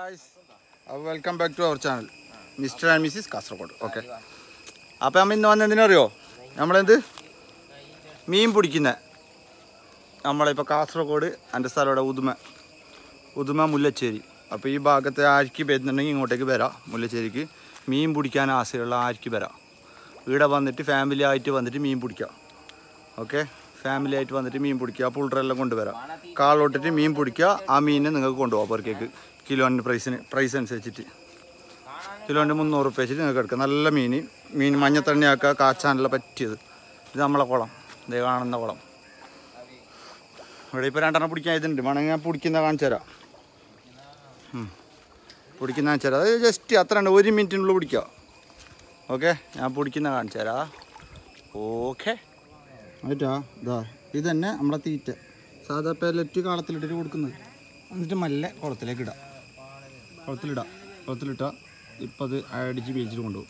Guys അപ്പോൾ welcome back to our channel mister and missus Kasaragod okay അപ്പോൾ നമ്മൾ ഇന്ന് വന്ന എന്തിനറിയോ നമ്മളെന്ത് മീൻ പിടിക്കുന്ന നമ്മളിപ്പോൾ കാസർഗോഡ് എൻ്റെ സ്ഥലം ഇവിടെ ഉദുമ ഉദുമ മുല്ലശ്ശേരി അപ്പോൾ ഈ ഭാഗത്ത് ആർക്ക് വരുന്നുണ്ടെങ്കിൽ ഇങ്ങോട്ടേക്ക് വരാം മുല്ലശ്ശേരിക്ക് മീൻ പിടിക്കാൻ ആശയുള്ള ആർക്ക് വരാം ഇവിടെ വന്നിട്ട് ഫാമിലി ആയിട്ട് വന്നിട്ട് മീൻ പിടിക്കാം ഓക്കെ ഫാമിലി ആയിട്ട് വന്നിട്ട് മീൻ പിടിക്കുക പുള്ളറെല്ലാം കൊണ്ടുവരാം കാളോട്ടിട്ട് മീൻ പിടിക്കുക ആ മീനിനെ നിങ്ങൾക്ക് കൊണ്ടുപോകാം പുറക്കേക്ക് കിലോൻ്റെ പ്രൈസിന് പ്രൈസ് അനുസരിച്ചിട്ട് കിലോൻ്റെ മുന്നൂറ് റുപ്യ വെച്ചിട്ട് നിങ്ങൾക്ക് എടുക്കാം നല്ല മീൻ മീൻ മഞ്ഞത്തണ്ണിയാക്കുക കാച്ചാനുള്ള പറ്റിയത് ഇത് നമ്മളെ കുളം ഇത് കാണുന്ന കുളം ഇവിടെ ഇപ്പോൾ രണ്ടെണ്ണം പിടിക്കാൻ ഇതുണ്ട് വേണമെങ്കിൽ ഞാൻ പിടിക്കുന്ന കാണിച്ചു തരാം ഉം. പിടിക്കുന്ന കാണിച്ചു തരാം അത് ജസ്റ്റ് അത്ര ഉണ്ട് ഒരു മിനിറ്റിനുള്ളിൽ പിടിക്കുക ഓക്കെ ഞാൻ പിടിക്കുന്ന കാണിച്ചു തരാം ഓക്കെ ആയിട്ടാ ഇതാ ഇത് തന്നെ നമ്മളെ തീറ്റ സാധാ പെല്ലറ്റ് കാളത്തിലിട്ടിട്ട് കൊടുക്കുന്നത് എന്നിട്ട് മല്ല കുളത്തിലേക്ക് ഇടാം കുളത്തിലിടാം കുളത്തിലിട്ടാൽ ഇപ്പം അത് അടിച്ച് ബീച്ചിൽ കൊണ്ടുപോകും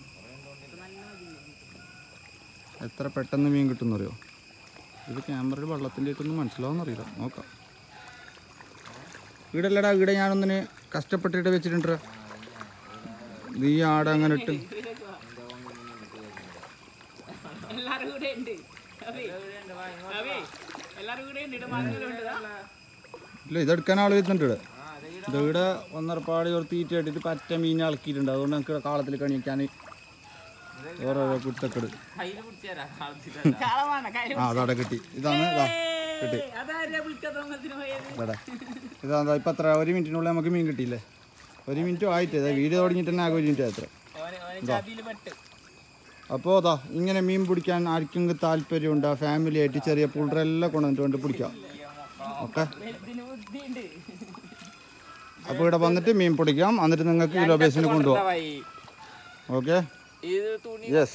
എത്ര പെട്ടെന്ന് മീൻ കിട്ടുമെന്ന് അറിയോ ഇത് ക്യാമറയിൽ വെള്ളത്തിലേക്കൊന്നും മനസ്സിലാവുമെന്നറിയില്ല നോക്കാം ഈടല്ലടാ ഈടെ ഞാനൊന്നിന് കഷ്ടപ്പെട്ടിട്ട് വെച്ചിട്ടുണ്ട് നീ ആടെ അങ്ങനെ ഇട്ട് എല്ലാരും കൂടെ ഉണ്ട് അതെ അതെ എല്ലാരും കൂടെ ഉണ്ട് ഇവിടെ മരങ്ങളുണ്ട് ഇല്ല ഇതെടുക്കാൻ ആൾ വരുന്നുണ്ട് ഇവിടെ ഇത് ഇവിടെ ഒന്നരപ്പാടി ഒരു തീറ്റ ഇട്ടിട്ട് പറ്റ മീൻ ഇളക്കിയിട്ടുണ്ട് അതുകൊണ്ട് നമുക്ക് കാളത്തിൽ കണിക്കാൻ ഓരോരോ കുത്തക്കെട് കളവാണ് കാര്യം ആ അതവിടെ കിട്ടി ഇതാണ് ഇതാ കിട്ടി അതാരെ വിളിക്കാത്തത്തിന് പോയത് ഇവിടെ ഇതാ ഇപ്പം എത്ര ഒരു മിനിറ്റിനുള്ളിൽ നമുക്ക് മീൻ കിട്ടിയില്ലേ ഒരു മിനിറ്റും ആയിട്ട് ഇതാ വീഡിയോ തുടങ്ങിയിട്ട് തന്നെ ആകെ ഒരു മിനിറ്റ് എത്ര ഓനെ ഓനെ ചതിയില് പെട്ട് അപ്പോൾ അതാ ഇങ്ങനെ മീൻ പിടിക്കാൻ ആർക്കെങ്കിലും താല്പര്യമുണ്ട് ആ ഫാമിലി ആയിട്ട് ചെറിയ പുള്ളറെല്ലാം കൊണ്ടുവന്നിട്ട് കൊണ്ട് പിടിക്കാം ഓക്കെ ഇതിന് ബുദ്ധിയുണ്ട് അപ്പോൾ ഇവിടെ വന്നിട്ട് മീൻ പിടിക്കാം എന്നിട്ട് നിങ്ങൾക്ക് കിലോ ബേസിന് കൊണ്ടുപോകാം ഓക്കെ ഇത് തുണി യെസ്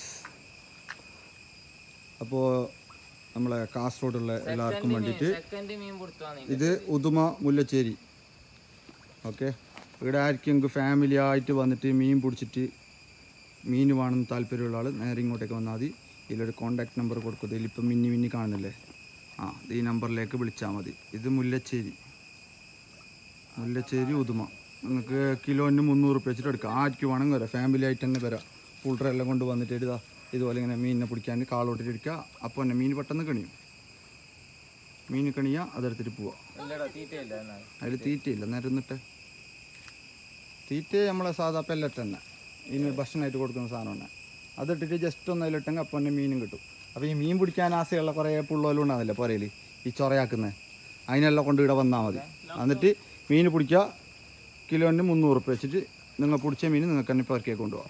അപ്പോൾ നമ്മളെ കാസർഗോഡുള്ള എല്ലാവർക്കും വേണ്ടിയിട്ട് സെക്കൻഡ് മീൻ കൊടുത്തു ഇത് ഉദുമ മുല്ലശ്ശേരി ഓക്കെ ഇവിടെ ആർക്കെങ്കിലും ഫാമിലി ആയിട്ട് വന്നിട്ട് മീൻ പിടിച്ചിട്ട് മീൻ വേണമെന്ന് താല്പര്യമുള്ള ആൾ നേരെ ഇങ്ങോട്ടേക്ക് വന്നാൽ മതി ഇതിലൊരു കോണ്ടാക്ട് നമ്പർ കൊടുക്കും ഇതിലിപ്പം മിന്നി മിന്നി കാണുന്നില്ലേ ആ ഇത് ഈ നമ്പറിലേക്ക് വിളിച്ചാൽ മതി ഇത് മുല്ലശ്ശേരി മുല്ലശ്ശേരി ഉദുമ നിങ്ങൾക്ക് കിലോന് മുന്നൂറ് റുപ്യ വെച്ചിട്ട് എടുക്കാം ആർക്ക് വേണമെങ്കിൽ വരാം ഫാമിലി ആയിട്ട് തന്നെ വരാം ഫുൾട്ടറെല്ലാം കൊണ്ട് വന്നിട്ട് ഇതാ ഇതുപോലെ ഇങ്ങനെ മീനിനെ പിടിക്കാൻ കാളോട്ടിട്ട് എടുക്കുക അപ്പോൾ തന്നെ മീൻ പെട്ടെന്ന് കണിയും മീൻ കണിയാൽ അതെടുത്തിട്ട് പോവാം തീറ്റയില്ല അതിൽ തീറ്റയില്ല നിരന്നിട്ട് തീറ്റ നമ്മളെ സാധാ പെല്ലറ്റ് തന്നെ ഇതിന് ഭക്ഷണമായിട്ട് കൊടുക്കുന്ന സാധനം തന്നെ അതിട്ടിട്ട് ജസ്റ്റ് ഒന്ന് അതിലിട്ടെങ്കിൽ അപ്പോൾ തന്നെ മീനും കിട്ടും അപ്പോൾ ഈ മീൻ പിടിക്കാൻ ആശയുള്ള കുറേ പുള്ളോലും ഉണ്ടാവില്ല പുരയിൽ ഈ ചൊറയാക്കുന്നത് അതിനെല്ലാം കൊണ്ട് ഇവിടെ വന്നാൽ മതി എന്നിട്ട് മീൻ പിടിക്കുക കിലോന് മുന്നൂറ് റുപ്യ വെച്ചിട്ട് നിങ്ങൾ പിടിച്ച മീൻ നിങ്ങൾക്ക് തന്നെ ഇപ്പോൾ ഇറക്കിയൊക്കെ കൊണ്ടുപോകാം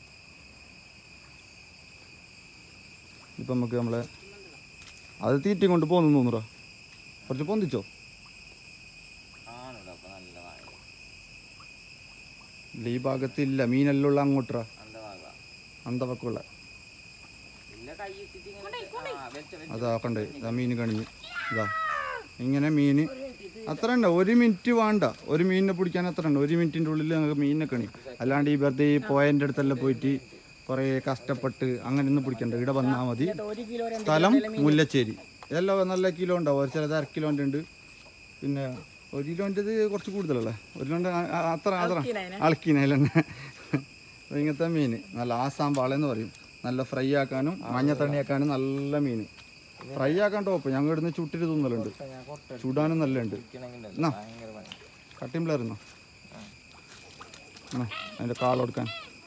ഇപ്പം നമുക്ക് നമ്മളെ അത് തീറ്റ കൊണ്ട് പോകുന്നു തോന്നുറോ കുറച്ച് പൊന്തിച്ചോ ഇല്ല ഈ ഭാഗത്തില്ല മീനെല്ലാം ഉള്ള അങ്ങോട്ടാ അന്തപക്കുള്ള അതാ കണ്ട് ഇതാ മീൻ കണിഞ്ഞ് ഇതാ ഇങ്ങനെ മീൻ അത്ര ഉണ്ട് ഒരു മിനിറ്റ് വേണ്ട ഒരു മീനിനെ പിടിക്കാൻ അത്ര ഉണ്ട് ഒരു മിനിറ്റിൻ്റെ ഉള്ളിൽ നമുക്ക് മീനിനെ കണി അല്ലാണ്ട് ഈ വെറുതെ ഈ പോയൻ്റെ അടുത്തെല്ലാം പോയിട്ട് കുറേ കഷ്ടപ്പെട്ട് അങ്ങനെ ഒന്നും പിടിക്കണ്ട ഇവിടെ വന്നാൽ മതി ഒരു കിലോ സ്ഥലം മുല്ലശ്ശേരി ഇതെല്ലാം നല്ല കിലോ ഉണ്ടാവും ഒരു ചിലത് അര കിലോൻ്റെ ഉണ്ട് പിന്നെ ഒരു കിലോൻ്റെത് കുറച്ച് കൂടുതലല്ലേ ഒരു കിലോൻ്റെ അത്ര അത്ര അളക്കിനതിൽ തന്നെ ഇങ്ങനത്തെ മീൻ നല്ല ആസാം പാളെന്ന് പറയും നല്ല ഫ്രൈ ആക്കാനും മഞ്ഞത്തണ്ണി ആക്കാനും നല്ല മീൻ ഫ്രൈ ആക്കാൻ ടോപ്പ് ഞങ്ങൾ ഇവിടുന്ന് ചുട്ടിട്ട് തിന്നലുണ്ട് ചൂടാനും നല്ല ഉണ്ട് എന്നാ കട്ടിമ്പിളായിരുന്നോ അതിൻ്റെ കാളെടുക്കാൻ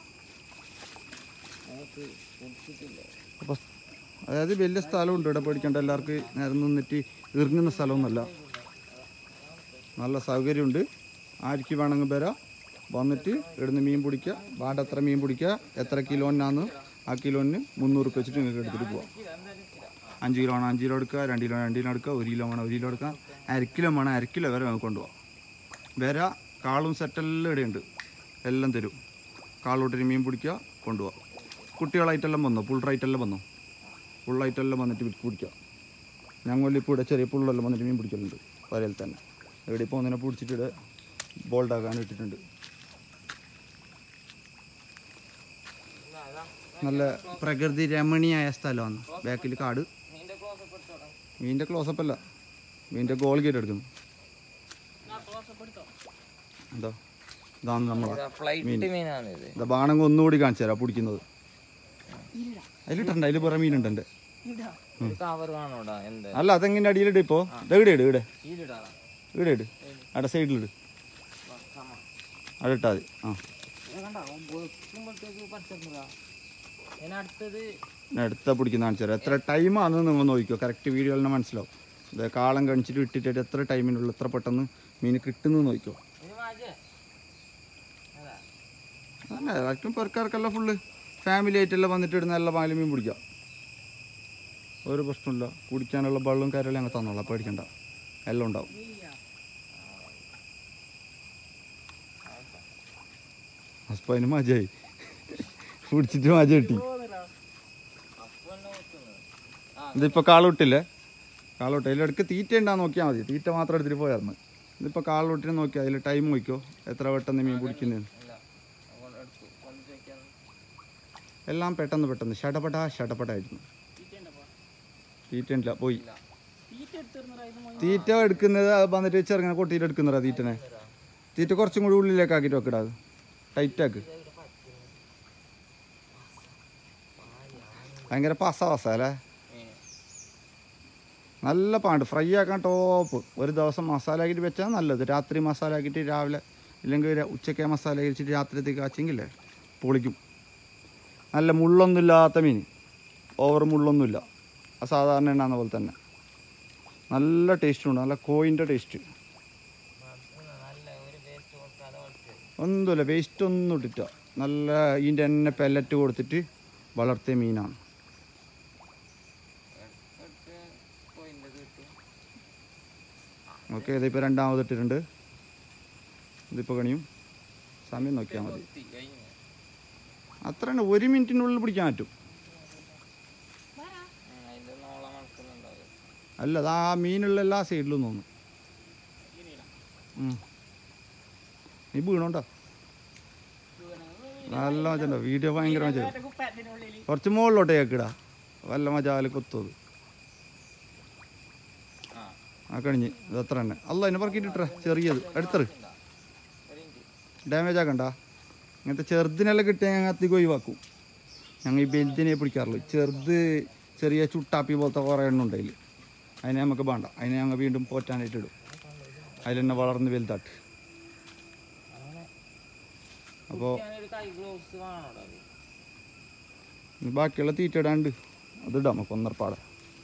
അപ്പോൾ അതായത് വലിയ സ്ഥലമുണ്ട് ഇവിടെ പേടിക്കേണ്ട എല്ലാവർക്കും നേരം നിന്നിട്ട് ഇറങ്ങുന്ന സ്ഥലമൊന്നുമല്ല നല്ല സൗകര്യമുണ്ട് ആർക്ക് വേണമെങ്കിൽ വരാം വന്നിട്ട് ഇവിടുന്ന് മീൻ പിടിക്കുക വേണ്ട എത്ര മീൻ പിടിക്കുക എത്ര കിലോനാന്ന് ആ കിലോന് മുന്നൂറ് റുപ്യ വെച്ചിട്ട് നിങ്ങൾക്ക് എടുത്തിട്ട് പോവാം അഞ്ച് കിലോ വേണം അഞ്ച് കിലോ എടുക്കുക രണ്ട് കിലോ രണ്ട് കിലോ എടുക്കുക ഒരു കിലോ വേണം ഒരു കിലോ എടുക്കുക അര കിലോ വേണം അര കിലോ വരെ നമുക്ക് കൊണ്ടുപോകാം വര കാളും സെറ്റെല്ലാം ഇവിടെയുണ്ട് എല്ലാം തരും കാളോട്ടിന് മീൻ പിടിക്കുക കൊണ്ടുപോകാം കുട്ടികളായിട്ടെല്ലാം വന്നോ പുള്ളറായിട്ടെല്ലാം വന്നോ പുള്ളായിട്ടെല്ലാം വന്നിട്ട് വിറ്റ് പിടിക്കുക ഞങ്ങളിപ്പോൾ ഇവിടെ ചെറിയ പുള്ളെല്ലാം വന്നിട്ട് മീൻ പിടിക്കലുണ്ട് വരയിൽ തന്നെ ഇവിടെ ഇപ്പോൾ ഒന്നിനെ പിടിച്ചിട്ട് ഇവിടെ ബോൾഡാക്കാൻ ഇട്ടിട്ടുണ്ട് നല്ല പ്രകൃതി രമണീയായ സ്ഥലമാണ് ബാക്കിൽ കാട് മീനിൻ്റെ ക്ലോസപ്പ് അല്ല മീനിൻ്റെ ഗോൾ ഗേറ്റ് എടുക്കുന്നു എന്താ ഇതാണ് നമ്മളെ ഫ്ലൈറ്റ് മീനാണ് ഇത് ഇതാ ബാണെങ്കിൽ ഒന്നുകൂടി കാണിച്ചു തരാം പിടിക്കുന്നത് അതിലിട്ടുണ്ട് അതിൽ കുറേ മീനുണ്ട് എൻ്റെ ഒരു കവർ കാണോടാ എന്ത് അല്ല അതെങ്ങനെ അടിയിലിട് ഇപ്പോൾ ഇവിടെ ഇട് ഇവിടെ ഈലിടാ ഇവിടെ ഇട് അവിടെ സൈഡിലിട് അവിടെ ഇട്ടാൽ മതി ആ കണ്ടാ വെക്കുമ്പോഴത്തേക്ക് പച്ചപ്പുറ ഞാൻ അടുത്തത് ഞാൻ അടുത്ത പിടിക്കുന്ന കാണിച്ചു തരാം എത്ര ടൈമാണെന്ന് നിങ്ങൾ നോക്കിക്കോ കറക്റ്റ് വീഡിയോയിൽ തന്നെ മനസ്സിലാവും ഇത് കാളം കണിച്ചിട്ട് ഇട്ടിട്ട് എത്ര ടൈമിനുള്ളിൽ എത്ര പെട്ടെന്ന് മീൻ കിട്ടുന്നു നോക്കിക്കോ ഇത് മാജേ അതാ അല്ല എല്ലാവർക്കും പെർക്കാർക്കെല്ലാം ഫുള്ള് ഫാമിലി ആയിട്ടെല്ലാം വന്നിട്ട് ഇടുന്ന എല്ലാ പാലും മീൻ പിടിക്കാം ഒരു പ്രശ്നമില്ല കുടിക്കാനുള്ള വെള്ളവും കാര്യമെല്ലാം ഞങ്ങൾ തന്നോളാം പേടിക്കണ്ട എല്ലാം ഉണ്ടാവും ഹസ്ബൻഡ് മജയായി പിടിച്ചിട്ട് മജ കിട്ടി അപ്പൊ തന്നെ വെക്കുന്നത് ഇതിപ്പോൾ കാളൂട്ടില്ലേ കാളൂട്ട് അതിലിടക്ക് തീറ്റ ഉണ്ടാന്ന് നോക്കിയാൽ മതി തീറ്റ മാത്രം എടുത്തിട്ട് പോയായിരുന്നു ഇതിപ്പോൾ കാളൂട്ടിന് നോക്കിയാൽ അതിൽ ടൈം നോക്കിയോ എത്ര പെട്ടെന്ന് മീൻ പിടിക്കുന്നതെന്ന് ഇല്ല അങ്ങോട്ട് എടുത്തു കൊണ്ട് വെക്കാൻ എല്ലാം പെട്ടെന്ന് പെട്ടെന്ന് ഷടപട ഷടപടായിരുന്നു തീറ്റ ഉണ്ടില്ല പോയി തീറ്റ എടുത്തിരുന്നതായിരുന്നു തീറ്റ എടുക്കുന്നത് അത് വന്നിട്ട് ചെറുങ്ങനെ കൊട്ടിയിട്ട് എടുക്കുന്നതാ തീറ്റനെ തീറ്റ കുറച്ചും കൂടി ഉള്ളിലേക്ക് ആക്കിയിട്ട് വെക്കടാ അത് ടൈറ്റാക്ക് ഭയങ്കര പസ പസ അല്ലേ നല്ല പാണ്ട് ഫ്രൈ ആക്കാൻ ടോപ്പ് ഒരു ദിവസം മസാല ആക്കിയിട്ട് വെച്ചാൽ നല്ലത് രാത്രി മസാല ആക്കിയിട്ട് രാവിലെ ഇല്ലെങ്കിൽ ര- ഉച്ചയ്ക്ക് മസാല കഴിച്ചിട്ട് രാത്രിയത്തേക്ക് ആച്ചെങ്കിലേ പൊളിക്കും നല്ല മുള്ളൊന്നുമില്ലാത്ത മീൻ ഓവർ മുള്ളൊന്നുമില്ല ആ സാധാരണ എണ്ണാന്ന പോലെ തന്നെ നല്ല ടേസ്റ്റും ഉണ്ട് നല്ല കോയിൻ്റെ ടേസ്റ്റ് നല്ല ഒരു വേസ്റ്റ് കൊടുക്കാതെ വളർത്തിയത് ഒന്നുമില്ല വേസ്റ്റ് ഒന്നും ഇട്ടിട്ട നല്ല ഇതിൻ്റെ എണ്ണ പെല്ലറ്റ് കൊടുത്തിട്ട് വളർത്തിയ മീനാണ് എടുത്ത് പോയിന്റ് കിട്ടും ഓക്കെ ഇതിപ്പോൾ രണ്ടാമത് ഇട്ടിട്ടുണ്ട് ഇതിപ്പോൾ കണിയും സമയം നോക്കിയാൽ മതി കൊത്തി കഴിഞ്ഞു അത്ര തന്നെ ഒരു മിനിറ്റിനുള്ളിൽ പിടിക്കാൻ പറ്റും അതിന്റെ നോളം മണക്കുന്നുണ്ടാവും അല്ല അത് ആ മീനുള്ള എല്ലാ സൈഡിലും തോന്നുന്നു ഉം. നീ വീണോണ്ടോ നല്ല മജുണ്ടോ വീഡിയോ ഭയങ്കര മജ കുപ്പായത്തിനുള്ളിൽ കുറച്ച് മുകളിലോട്ട് കേക്കിടാ വല്ല മജാല് കൊത്തത് ആ ആ കഴിഞ്ഞ് ഇത് അത്ര തന്നെ അല്ല എന്നെ പറക്കിട്ടിട്ടേ ചെറിയത് എടുത്തറ് ഒരു മിനിറ്റ് ഡാമേജ് ആക്കണ്ട ഇങ്ങനത്തെ ചെറുതിനെല്ലാം കിട്ടിയാൽ ഞങ്ങൾ അധികം ഒഴിവാക്കും ഞങ്ങൾ ഈ വലുതിനെ പിടിക്കാറുള്ളൂ ചെറുത് ചെറിയ ചുട്ടാപ്പി പോലത്തെ കുറേ എണ്ണം ഉണ്ട് അതിൽ അതിനെ നമുക്ക് വേണ്ട അതിനെ ഞങ്ങൾ വീണ്ടും പോറ്റാനായിട്ട് ഇടും അതിൽ തന്നെ വളർന്ന് വലുതാട്ട് അപ്പോൾ ഞാനൊരു കൈ ഗ്ലൗസ് കാണോടാ അത് ബാക്കിയുള്ള തീറ്റ ഇടാണ്ട് അതിടാം നമുക്ക് ഒന്നരപ്പാടെ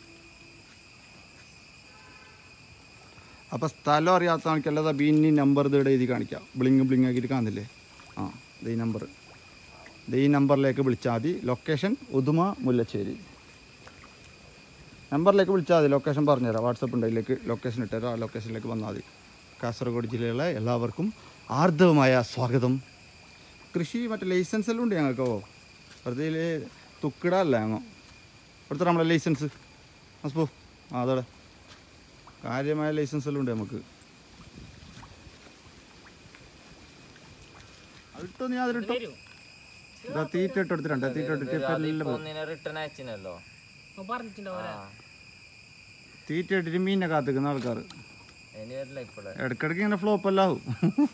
അപ്പോൾ സ്ഥലം അറിയാത്ത ആൾക്കല്ലാതെ ബീനി നമ്പർ ഇത് ഇവിടെ എഴുതി കാണിക്കാം ബ്ലിങ് ബ്ലിങ് ആക്കിയിട്ട് കാണുന്നില്ലേ ആ ഇത് ഈ നമ്പർ ഇത് ഈ നമ്പറിലേക്ക് വിളിച്ചാൽ മതി ലൊക്കേഷൻ ഉദുമ മുല്ലശ്ശേരി നമ്പറിലേക്ക് വിളിച്ചാൽ മതി ലൊക്കേഷൻ പറഞ്ഞുതരാം വാട്സപ്പ് ഉണ്ട് അതിലേക്ക് ലൊക്കേഷൻ ഇട്ടുതരാം ആ ലൊക്കേഷനിലേക്ക് വന്നാൽ മതി കാസർഗോഡ് ജില്ലയിലെ എല്ലാവർക്കും ആർദ്രമായ സ്വാഗതം കൃഷി മറ്റേ ലൈസൻസ് എല്ലാം ഉണ്ട് ഞങ്ങൾക്കോ വെറുതെ ഇതില് തുക്കിടല്ല ഞങ്ങ എടുത്ത നമ്മളെ ലൈസൻസ് ഹസ്ബോ ആ അതോടെ കാര്യമായ ലൈസൻസ് എല്ലാം ഉണ്ട് നമുക്ക് അതിട്ടോ നീ അതിലിട്ടോ വരൂ ഇതാ തീറ്റ ഇട്ട് എടുത്തിട്ടുണ്ട് തീറ്റ ഇട്ടിട്ട് ഇപ്പം എല്ലാം പോയി. ഒന്നിനെ റിട്ടേൺ അയച്ചിനല്ലോ അപ്പൊ പറഞ്ഞിട്ടുണ്ടാവില്ല ആ തീറ്റ ഇട്ടിട്ട് മീനെ കാത്തിക്കുന്ന ആൾക്കാർ ഇനി വരില്ല ഇപ്പോഴേ ഇടയ്ക്കിടയ്ക്ക് ഇങ്ങനെ ഫ്ലോപ്പ് എല്ലാം ആവും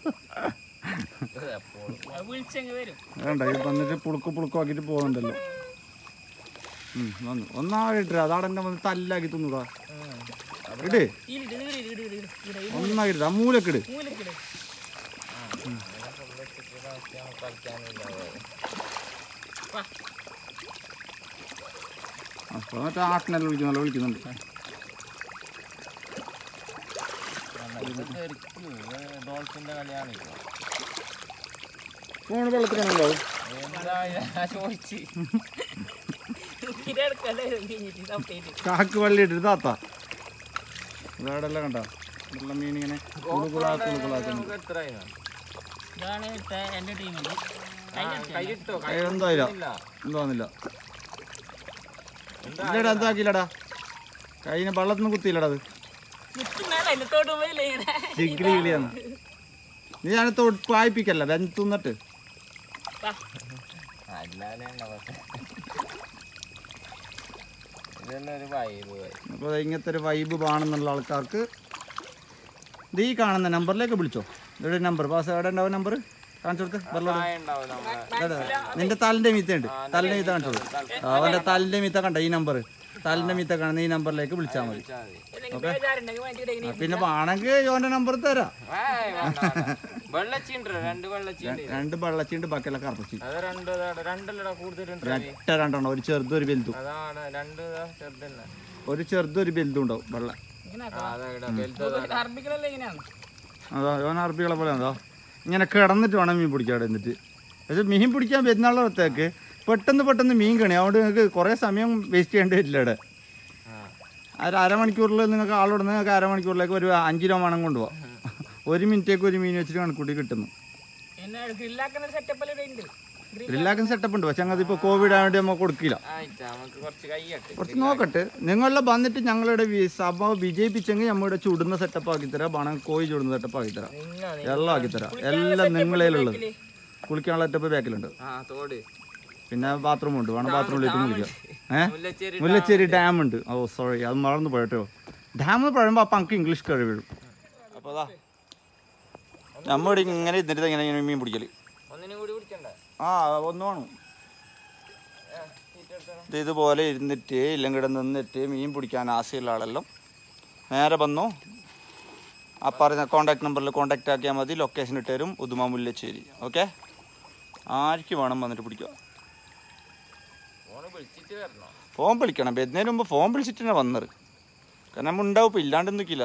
എപ്പോഴും അത് വിളിച്ചെങ്കിൽ വരും വേണ്ട ഇത് വന്നിട്ട് പുളുക്ക് പുളുക്കാക്കിയിട്ട് പോകുന്നുണ്ടല്ലോ ഉം, വന്നു ഒന്നായിട്ടാ അതാടെ എന്നെ വന്ന് തല്ലാക്കി തിന്നൂടാ ഇട് ഇട് ഇട് ഇട് ഇട് ഇട് ഇട് ഇട് ഒന്നായിട്ട് ആ മൂലക്കിട് മൂലക്കിട് കളിക്കാനില്ല വാ അപ്പോൾ മറ്റേ ആട്ടിനെല്ലാം വിളിക്കുന്നല്ലോ വിളിക്കുന്നുണ്ട് ഡോൾഫിന്റെ കളിയാണ് ഇപ്പൊ ഫോൺ വെള്ളത്തിലാണല്ലോ എന്താ ഞാൻ ചോദിച്ച് ഇതെടുക്കല്ലേ കഴിഞ്ഞിട്ട് തപ്പേറ്റ് കാക്ക് വള്ളി ഇട്ടിട്ട് താത്ത ഇതാടെല്ലാം കണ്ട നല്ല മീൻ ഇങ്ങനെ കുളുകുളാ കുളുകുളാക്കുന്നു നമുക്ക് എത്രയായിരുന്നു ഇതാണ് ഇവിടുത്തെ എൻ്റെ ടീമിൻ്റെ കൈയിട്ടോ എന്തായില്ല ഇല്ല എന്താന്നില്ല ഇല്ലടാ എന്താക്കില്ലടാ കൈനെ വെള്ളത്തിന്ന് കുത്തിയില്ലടാ അത് ചുറ്റുമേല എന്നെ തൊടുമ്പോയില്ലേ ഇങ്ങനെ ഡിഗ്രി കിളിയാണ് നീ ഞാൻ തൊട്ട് വായിപ്പിക്കല്ല വെന്തുന്നിട്ട് വാ. അല്ലാതെ ഇതന്നെ ഒരു വൈബ് അപ്പോൾ ഇങ്ങനത്തെ ഒരു വൈബ് വേണമെന്നുള്ള ആൾക്കാർക്ക് ഇത് ഈ കാണുന്ന നമ്പറിലേക്ക് വിളിച്ചോ ഇവിടെ നമ്പർ പാസ് എവിടെ ഉണ്ടാവും നമ്പർ കാണിച്ചു കൊടുത്ത് വെള്ളം വായ ഉണ്ടാവും നമ്മളെ അതെ, അതെ. നിന്റെ തലിന്റെ മീത്ത ഉണ്ട് തലിന്റെ മീത്ത കാണിച്ചു കൊടുക്കും അവന്റെ തലിന്റെ മീത്ത കണ്ട ഈ നമ്പർ തലിന്റെ മീത്ത കാണുന്ന ഈ നമ്പറിലേക്ക് വിളിച്ചാൽ മതി വിളിച്ചാ മതി. അല്ലെങ്കിൽ ബേജാറുണ്ടെങ്കിൽ വേണ്ടിയിട്ട് ഇങ്ങനെ ആ, പിന്നെ വേണമെങ്കിൽ യോന്റെ നമ്പർ തരാം ഏയ് വേണ്ട, വേണ്ട. വെള്ളച്ചീണ്ട് രണ്ട് വെള്ളച്ചീണ്ട് രണ്ട് വെള്ളച്ചിണ്ട് ബാക്കിയെല്ലാം കറപ്പിച്ച് അത് രണ്ട് ഇതാ- രണ്ടല്ലടാ കൂടുതലുണ്ട് ഒറ്റ രണ്ടെണ്ണം ഒരു ചെറുതും ഒരു വലുതും അതാണ് രണ്ട് ഇതാ ചെറുതന്നെ ഒരു ചെറുതും ഒരു വലുതും ഉണ്ടാവും വെള്ളം ഇങ്ങനെ ആ, അതാ ഇവിടെ വലുത് അറബികളല്ലേ ഇങ്ങനെയാണ് അതാ യോൻ അറബികളെ പോലെ അതോ ഇങ്ങനെ കിടന്നിട്ട് വേണം മീൻ പിടിക്കാൻ എന്നിട്ട് പക്ഷെ മീൻ പിടിക്കാൻ വരുന്നുള്ള ഒത്തേക്ക് പെട്ടെന്ന് പെട്ടെന്ന് മീൻ കണി അതുകൊണ്ട് നിങ്ങൾക്ക് കുറേ സമയം വേസ്റ്റ് ചെയ്യേണ്ടി വരില്ല ഇവിടെ ആ. ഒരു അരമണിക്കൂറിൽ നിങ്ങൾക്ക് ആളോട് നിങ്ങൾക്ക് അരമണിക്കൂറിലേക്ക് ഒരു അഞ്ച് രൂപ വേണം കൊണ്ടുപോകാം ഒരു മിനിറ്റേക്ക് ഒരു മീൻ വെച്ചിട്ട് കണക്കൂട്ടി കിട്ടുന്നു പിന്നെ ഗ്രില്ലാക്കുന്ന സെറ്റപ്പ് എല്ലാം ഇവിടെ ഉണ്ട് എല്ലാവർക്കും സെറ്റപ്പ് ഉണ്ട് പക്ഷെ ഞങ്ങൾ ഇപ്പോൾ കോവിഡ് ആയതുകൊണ്ട് നമുക്ക് കൊടുക്കില്ല ആയിട്ടാ നമുക്ക് കുറച്ച് കയ്യട്ടെ കുറച്ച് നോക്കട്ടെ നിങ്ങളെ വന്നിട്ട് ഞങ്ങളുടെ വി- സഭ വിജയിപ്പിച്ചെങ്കിൽ നമ്മുടെ ചുടുന്ന സെറ്റപ്പ് ആക്കി തരാം വേണം കോഴി ചുടുന്ന സെറ്റപ്പ് ആക്കി തരാം നിന്നാ നീ എല്ലാം ആക്കി തരാം എല്ലാം നിങ്ങളേലുള്ളത് കുളിക്കാനുള്ള സെറ്റപ്പ് ബാക്കിലുണ്ട് ആ തോട് പിന്നെ ബാത്റൂം ഉണ്ട് വേണം ബാത്റൂമിലേക്ക് കുളിക്കാം ഏഹ് മുല്ലച്ചേരി മുല്ലശ്ശേരി ഡാം ഉണ്ട് ഓ സോറി അത് മറന്നു പോയിട്ടോ ഡാം എന്ന് പറയുമ്പോൾ അപ്പം നമുക്ക് ഇംഗ്ലീഷ് കഴി വീഴും അപ്പോൾ അതാ നമ്മളിവിടെ ഇങ്ങനെ ഇരുന്നിട്ട് ഇങ്ങനെ ഇങ്ങനെ മീൻ പിടിക്കല് ഒന്നിനും കൂടി കുടിക്കണ്ട ആ ഒന്ന് വേണം ഇത് ഇതുപോലെ ഇരുന്നിട്ട് ഇല്ലെങ്കിൽ ഇവിടെ നിന്നിട്ട് മീൻ പിടിക്കാൻ ആശയുള്ള ആളെല്ലാം നേരെ വന്നു ആ പറഞ്ഞ കോണ്ടാക്ട് നമ്പറിൽ കോണ്ടാക്ട് ആക്കിയാൽ മതി ലൊക്കേഷൻ ഇട്ട് തരും ഉദുമ മുല്ലശ്ശേരി ഓക്കെ ആർക്ക് വേണം വന്നിട്ട് പിടിക്കുക ഫോണ് വിളിച്ചിട്ട് വരണോ ഫോൺ വിളിക്കണം വരുന്നതിന് മുമ്പ് ഫോൺ വിളിച്ചിട്ടാണ് വന്നത് കാരണം നമ്മൾ ഉണ്ടാവും ഇപ്പം ഇല്ലാണ്ട് നിൽക്കില്ല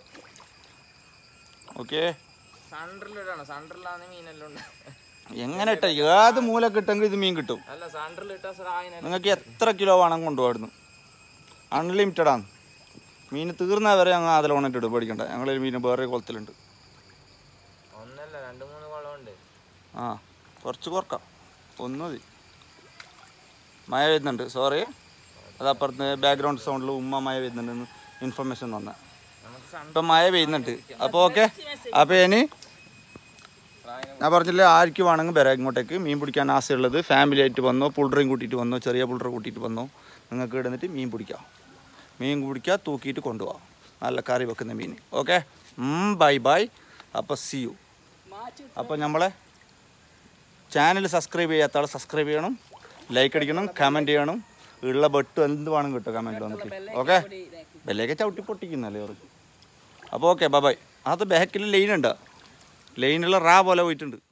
ഓക്കെ സണ്ടറിലിടാണ് സണ്ടറിലാണ് മീനെല്ലാം ഉണ്ട് എങ്ങനെ ഇട്ട ഏത് മൂല കിട്ടെങ്കിൽ ഇത് മീൻ കിട്ടും അല്ല സണ്ടറിലിട്ട സാധനം നിങ്ങൾക്ക് എത്ര കിലോ വേണം കൊണ്ടുപോയിരുന്നു അൺലിമിറ്റഡ് ആണ് മീൻ തീർന്നാൽ വരെ ഞങ്ങൾ അതിൽ ഉണറ്റിട്ട് പേടിക്കണ്ട ഞങ്ങളൊരു മീൻ വേറെ കുളത്തിലുണ്ട് ഒന്നല്ല രണ്ട് മൂന്ന് കുളമുണ്ട് ആ കുറച്ച് കുറക്കാം ഒന്ന് മതി മഴ വരുന്നുണ്ട് സോറി അത് അപ്പുറത്ത് ബാക്ക്ഗ്രൗണ്ട് സൗണ്ടിൽ ഉമ്മ മഴ വരുന്നുണ്ടെന്ന് ഇൻഫർമേഷൻ തന്നെ നമുക്ക് സണ്ട ഇപ്പം മഴ പെയ്യുന്നുണ്ട് അപ്പോൾ ഓക്കെ അപ്പോൾ ഇനി ഞാൻ പറഞ്ഞില്ലേ ആർക്ക് വേണമെങ്കിൽ വരാം ഇങ്ങോട്ടേക്ക് മീൻ പിടിക്കാൻ ആശയുള്ളത് ഫാമിലി ആയിട്ട് വന്നോ പുള്ളറയും കൂട്ടിയിട്ട് വന്നോ ചെറിയ പുള്ളറ കൂട്ടിയിട്ട് വന്നോ നിങ്ങൾക്ക് ഇടന്നിട്ട് മീൻ പിടിക്കാം മീൻ പിടിക്കുക തൂക്കിയിട്ട് കൊണ്ടുപോകാം നല്ല കറി വെക്കുന്ന മീൻ ഓക്കെ ബൈ ബൈ അപ്പോൾ സി യു അപ്പോൾ നമ്മളെ ചാനൽ സബ്സ്ക്രൈബ് ചെയ്യാത്ത ആൾ സബ്സ്ക്രൈബ് ചെയ്യണം ലൈക്ക് അടിക്കണം കമൻറ്റ് ചെയ്യണം ഉള്ള ബെട്ട് എന്ത് വേണം കിട്ടും കമൻറ്റിൽ വന്നിട്ട് ഓക്കെ ബെല്ലേക്ക് ചവിട്ടി പൊട്ടിക്കുന്നല്ലേ അവർ അപ്പോൾ ഓക്കെ ബൈ ബൈ അത് ബാക്കിൽ ലൈൻ ഉണ്ട് ലൈനുള്ള റാ പോലെ പോയിട്ടുണ്ട്